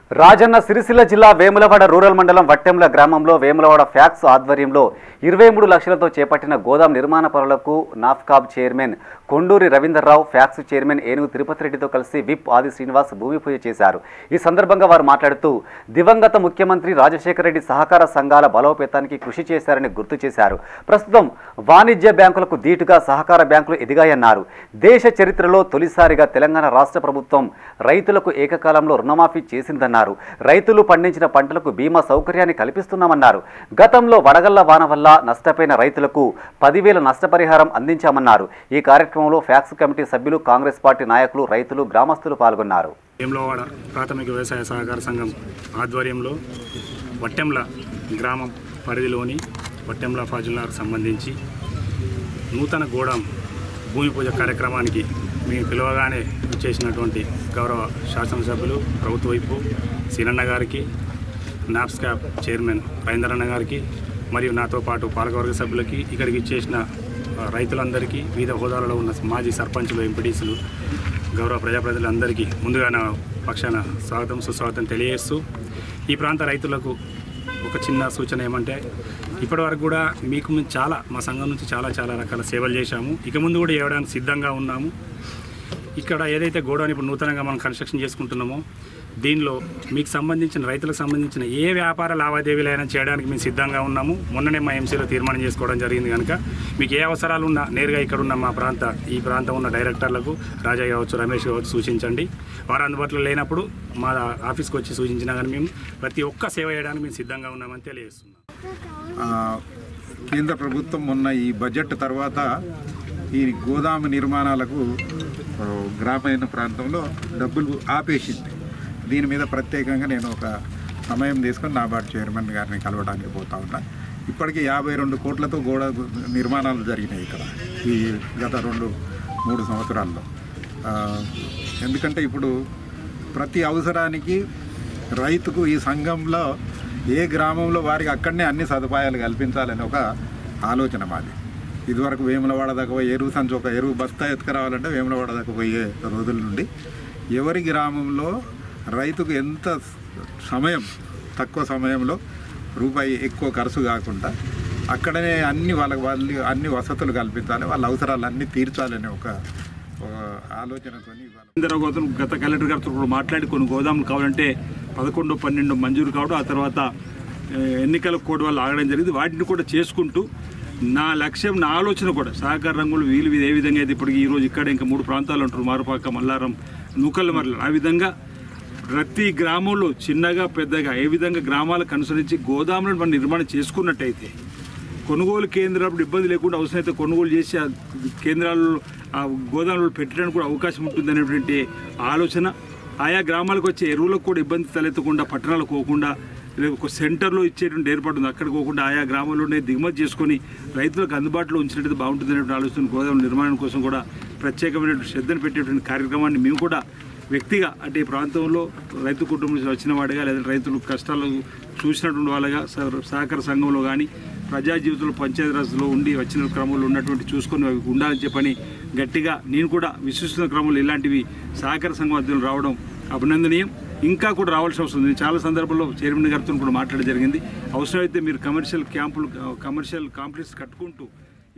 రాజన్న సిరిసిల్ల జిల్లా వేములవాడ రూరల్ మండలం వట్టెంల గ్రామంలో వేములవాడ ఫ్యాక్స్ ఆధ్వర్యంలో ఇరవై మూడు లక్షలతో చేపట్టిన గోదాం నిర్మాణ పనులకు నాఫ్కాబ్ chairman Konduri Ravinderrao PACS chairman Enugu Tirupati రెడ్డితో కలిసి విప్ ఆది శ్రీనివాస్ భూమి పూజ చేశారు ఈ సందర్భంగా వారు మాట్లాడుతూ దివంగత ముఖ్యమంత్రి రాజశేఖర రెడ్డి సహకార సంఘాల బలోపేతానికి కృషి చేశారని గుర్తు చేశారు ప్రస్తుతం వాణిజ్య బ్యాంకులకు ధీటుగా సహకార బ్యాంకులు ఎదిగాయన్నారు దేశ చరిత్రలో తొలిసారిగా తెలంగాణ రాష్ట్ర ప్రభుత్వం రైతులకు ఏకకాలంలో రుణమాఫీ చేసిందన్నారు రైతులు పండించిన పంటలకు బీమా సౌకర్యాన్ని కల్పిస్తున్నామన్నారు గతంలో వడగళ్ల వాన వల్ల నష్టపోయిన రైతులకు పదివేల నష్టపరిహారం అందించామన్నారు ఈ కార్యక్రమంలో ఫ్యాక్స్ కమిటీ సభ్యులు కాంగ్రెస్ పార్టీ నాయకులు రైతులు గ్రామస్తులు పాల్గొన్నారు వేములవాడ ప్రాథమిక వ్యవసాయ సహకార సంఘం ఆధ్వర్యంలో వట్టెంల గ్రామం పరిధిలోని వట్టెంల ఫాజుల్లాకు సంబంధించి నూతన గోడాం భూమి పూజ కార్యక్రమానికి మేము పిలవగానే చేసినటువంటి గౌరవ శాసనసభ్యులు ప్రభుత్వ వైపు సీనన్న గారికి నాప్స్కాప్ చైర్మన్ రవీంద్రన్న గారికి మరియు నాతో పాటు పాలకవర్గ సభ్యులకి ఇక్కడికి ఇచ్చేసిన ఆ, రైతులందరికీ వివిధ హోదాలలో ఉన్న మాజీ సర్పంచులు ఎంపీటీసులు గౌరవ ప్రజాప్రతినిధులందరికీ ముందుగా నా పక్షాన స్వాగతం సుస్వాగతం తెలియజేస్తూ ఈ ప్రాంత రైతులకు ఒక చిన్న సూచన ఏమంటే ఇప్పటివరకు కూడా మీకు మేము చాలా మా సంఘం నుంచి చాలా చాలా రకాల సేవలు చేశాము ఇక ముందు కూడా చేయడానికి సిద్ధంగా ఉన్నాము ఇక్కడ ఏదైతే గోడౌన్ ఇప్పుడు నూతనంగా మనం కన్స్ట్రక్షన్ చేసుకుంటున్నామో దీనిలో మీకు సంబంధించిన రైతులకు సంబంధించిన ఏ వ్యాపార లావాదేవీలైనా చేయడానికి మేము సిద్ధంగా ఉన్నాము మొన్ననే మా ఎంసీలో తీర్మానం చేసుకోవడం జరిగింది కనుక మీకు ఏ అవసరాలు ఉన్నా నేరుగా ఇక్కడ ఉన్న మా ప్రాంత ఈ ప్రాంతం ఉన్న డైరెక్టర్లకు రాజా కావచ్చు రమేష్ కావచ్చు సూచించండి వారు అందుబాటులో లేనప్పుడు మా ఆఫీస్కి వచ్చి సూచించినా కానీ మేము ప్రతి ఒక్క సేవ చేయడానికి మేము సిద్ధంగా ఉన్నామని తెలియజేస్తున్నాం ఆ, కేంద్ర ప్రభుత్వం మొన్న ఈ బడ్జెట్ తర్వాత ఈ గోదాము నిర్మాణాలకు ఆ, గ్రామీణ ప్రాంతంలో డబ్బులు ఆపేసింది దీని మీద ప్రత్యేకంగా నేను ఒక సమయం తీసుకొని నాబార్డు చైర్మన్ గారిని కలవడానికి పోతా ఉన్నా ఇప్పటికీ యాభై రెండు కోట్లతో గోడ నిర్మాణాలు జరిగినాయి ఇక్కడ ఈ గత రెండు మూడు సంవత్సరాల్లో ఆ, ఎందుకంటే ఇప్పుడు ప్రతి అవసరానికి రైతుకు ఈ సంఘంలో ఏ గ్రామంలో వారికి అక్కడనే అన్ని సదుపాయాలు కల్పించాలని ఒక ఆలోచన మాది ఇదివరకు వేములవాడ దాకా పోయి ఎరువు సంచి ఒక ఎరువు బస్తా ఎత్తుకురావాలంటే వేములవాడ దాకా పోయే రోజుల నుండి ఎవరి గ్రామంలో రైతుకు ఎంత సమయం తక్కువ సమయంలో రూపాయి ఎక్కువ ఖర్చు కాకుండా అక్కడనే అన్ని వాళ్ళకి వాళ్ళు అన్ని వసతులు కల్పించాలి వాళ్ళ అవసరాలు అన్నీ తీర్చాలని ఒక ఒక ఆలోచనతో ఇవాళ ఇందరూ గౌతమ్ గత కలెక్టర్ గారితో కూడా మాట్లాడి కొన్ని గోదాములు కావాలంటే పదకొండు పన్నెండు మంజూరు కావడం ఆ తర్వాత ఏ, ఎన్నికల కోడ్ వల్ల ఆగడం జరిగింది వాటిని కూడా చేసుకుంటూ నా లక్ష్యం నా ఆలోచన కూడా సహకార రంగంలో వీలు ఏ విధంగా అయితే ఇప్పటికి ఈరోజు ఇక్కడ ఇంకా మూడు ప్రాంతాలు ఉంటారు మారుపాక మల్లారం నూకల్ మరల ఆ విధంగా ప్రతి గ్రామంలో చిన్నగా పెద్దగా ఏ విధంగా గ్రామాలకు అనుసరించి గోదాములను మనం నిర్మాణం చేసుకున్నట్టయితే కొనుగోలు కేంద్రాలు ఇబ్బంది లేకుండా అవసరమైతే కొనుగోలు చేసి ఆ కేంద్రాల్లో ఆ గోదాములు పెట్టడానికి కూడా అవకాశం ఉంటుంది అనేటువంటి ఆలోచన ఆయా గ్రామాలకు వచ్చే ఎరువులకు కూడా ఇబ్బంది తలెత్తకుండా పట్టణాలకు పోకుండా లేదా ఒక సెంటర్లో ఇచ్చేటువంటి ఏర్పాటు ఉంది అక్కడికి పోకుండా ఆయా గ్రామాల్లోనే దిగుమతి చేసుకొని రైతులకు అందుబాటులో ఉంచినట్టు బాగుంటుంది అనేటువంటి ఆలోచన గోదాముల నిర్మాణం కోసం కూడా ప్రత్యేకమైనటువంటి శ్రద్ధను పెట్టేటువంటి కార్యక్రమాన్ని మేము కూడా వ్యక్తిగా అంటే ఈ ప్రాంతంలో రైతు కుటుంబం నుంచి వచ్చిన వాడిగా లేదా రైతులు కష్టాలు చూసినటువంటి వాళ్ళగా సహ- సహకార సంఘంలో కానీ ప్రజా జీవితంలో పంచాయతీరాజ్లో ఉండి వచ్చిన క్రమంలో ఉన్నటువంటి చూసుకొని అవి ఉండాలని చెప్పని గట్టిగా నేను కూడా విశ్వసిస్తున్న క్రమంలో ఇలాంటివి సహకార సంఘం అధ్యయనం రావడం అభినందనీయం ఇంకా కూడా రావాల్సిన అవసరం ఉంది చాలా సందర్భంలో చైర్మన్ గారితో కూడా మాట్లాడడం జరిగింది అవసరమైతే మీరు కమర్షియల్ క్యాంపులు కమర్షియల్ కాంప్లెక్స్ కట్టుకుంటూ